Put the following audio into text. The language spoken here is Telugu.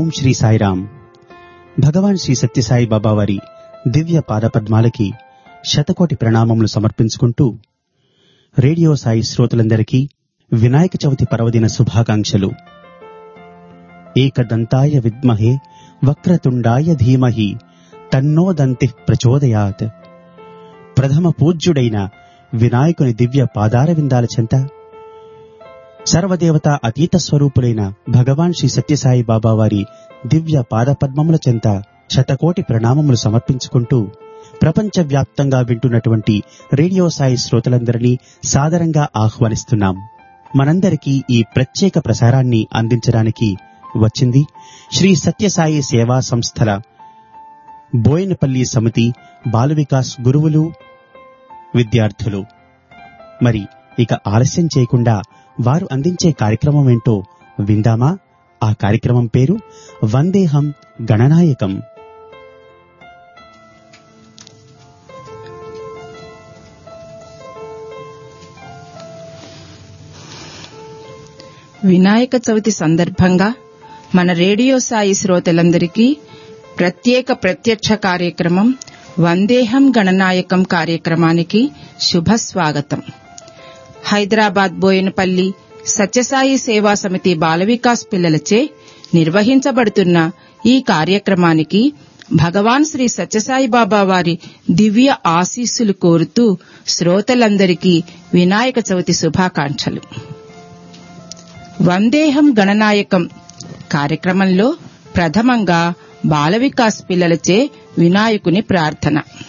ఓం శ్రీ సాయిరాం భగవాన్ శ్రీ సత్యసాయి బాబా వారి దివ్య పాదపద్మాలకి శతకోటి ప్రణామములు సమర్పించుకుంటూ రేడియో సాయి శ్రోతలందరికీ వినాయక చవితి పర్వదిన శుభాకాంక్షలు ఏకదంతాయ విద్మహే వక్రతుండాయ ధీమహి తన్నో దంతి ప్రచోదయాత్ ప్రథమ పూజ్యుడైన వినాయకుని దివ్య పాదార విందాల చెంత సర్వదేవత అతీత స్వరూపులైన భగవాన్ శ్రీ సత్యసాయి బాబా వారి దివ్య పాదపద్మముల చెంత శతకోటి ప్రణామములు సమర్పించుకుంటూ ప్రపంచవ్యాప్తంగా వింటున్నటువంటి రేడియో సాయి శ్రోతలందరినీ సాదరంగా ఆహ్వానిస్తున్నాం మనందరికీ ఈ ప్రత్యేక ప్రసారాన్ని అందించడానికి వచ్చింది శ్రీ సత్యసాయి సేవా సంస్థల బోయినపల్లి సమితి బాల వికాస్ గురువులు విద్యార్థులు మరి ఇక ఆలస్యం చేయకుండా వారు అందించే కార్యక్రమం ఏంటో విందామా ఆ కార్యక్రమం పేరు వందేహం గణనాయకం వినాయక చవితి సందర్భంగా మన రేడియో సాయి శ్రోతలందరికీ ప్రత్యేక ప్రత్యక్ష కార్యక్రమం వందేహం గణనాయకం కార్యక్రమానికి శుభ స్వాగతం హైదరాబాద్ బోయనపల్లి సత్యసాయి సేవా సమితి బాల వికాస్ పిల్లలచే నిర్వహించబడుతున్న ఈ కార్యక్రమానికి భగవాన్ శ్రీ సత్యసాయి బాబా వారి దివ్య ఆశీస్సులు కోరుతూ శ్రోతలందరికీ వినాయక చవితి శుభాకాంక్షలు వందేహం గణనాయకం కార్యక్రమంలో ప్రథమంగా బాల వికాస్ పిల్లలచే వినాయకుని ప్రార్థన